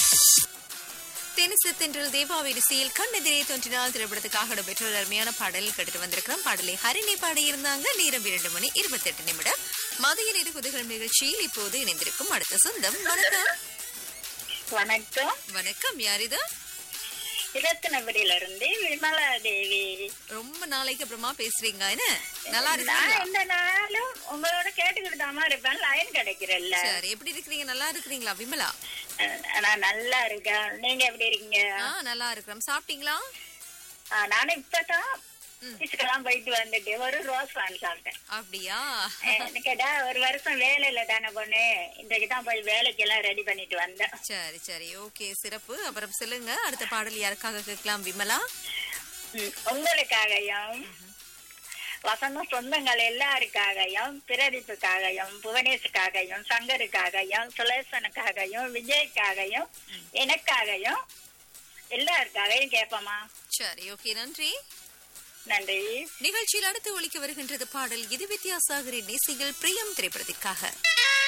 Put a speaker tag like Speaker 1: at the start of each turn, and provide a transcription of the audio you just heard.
Speaker 1: தெனிசு தென்றல் தேவாவி இசையில் கண்ணெதிரே தோன்றினால் திரைப்படத்துக்காக இடம்பெற்ற ஒரு அருமையான பாடல் கேட்டுட்டு வந்திருக்கிறோம் பாடலை ஹரிணி பாடியிருந்தாங்க நேரம் இரண்டு மணி இருபத்தி எட்டு நிமிடம் மதிய நேர குதிகள் நிகழ்ச்சியில் இப்போது இணைந்திருக்கும் அடுத்த சொந்தம் வணக்கம்
Speaker 2: வணக்கம்
Speaker 1: வணக்கம் யார் இது
Speaker 2: இரத்தினபுரியில இருந்து விமலா தேவி
Speaker 1: ரொம்ப நாளைக்கு அப்புறமா பேசுறீங்க என்ன நல்லா
Speaker 2: நான்
Speaker 1: இருக்கீங்களா
Speaker 2: இந்த நாளும் உங்களோட கேட்டுக்கிட்டு தாமா இருப்பேன் லைன் கிடைக்கிறல்ல
Speaker 1: சரி எப்படி இருக்கிறீங்க நல்லா இருக்கிறீங்களா விமலா
Speaker 2: அஹ் நான் நல்லா இருக்கேன் நீங்க எப்படி இருக்கீங்க
Speaker 1: ஆ நல்லா இருக்கிறோம் சாப்பிட்டீங்களா
Speaker 2: ஆஹ் நானும் இப்பதான் ஆபீஸ்க்கெல்லாம் போயிட்டு வந்துட்டு ஒரு ரோஸ் வாங்கி சாப்பிட்டேன்
Speaker 1: அப்படியா
Speaker 2: என்ன கேட்டா ஒரு வருஷம் வேலையில தானே பொண்ணு இன்றைக்கு தான் போய் வேலைக்கு எல்லாம் ரெடி பண்ணிட்டு வந்தேன்
Speaker 1: சரி சரி ஓகே சிறப்பு அப்புறம் சொல்லுங்க அடுத்த பாடல் யாருக்காக கேட்கலாம் விமலா
Speaker 2: ம், உங்களுக்காகவும் வசந்தம் சொந்தங்கள் எல்லாருக்காகவும் பிரதீப்புக்காகவும் புவனேஷுக்காகவும் சங்கருக்காகவும் சுலேசனுக்காகவும் விஜய்க்காகவும் எனக்காகவும் எல்லாருக்காகவும் கேட்போமா
Speaker 1: சரி ஓகே நன்றி
Speaker 2: நன்றி
Speaker 1: நிகழ்ச்சியில் அடுத்து ஒலிக்க வருகின்றது பாடல் இது வித்யாசாகரின் இசையில் பிரியம் திரைப்படத்திற்காக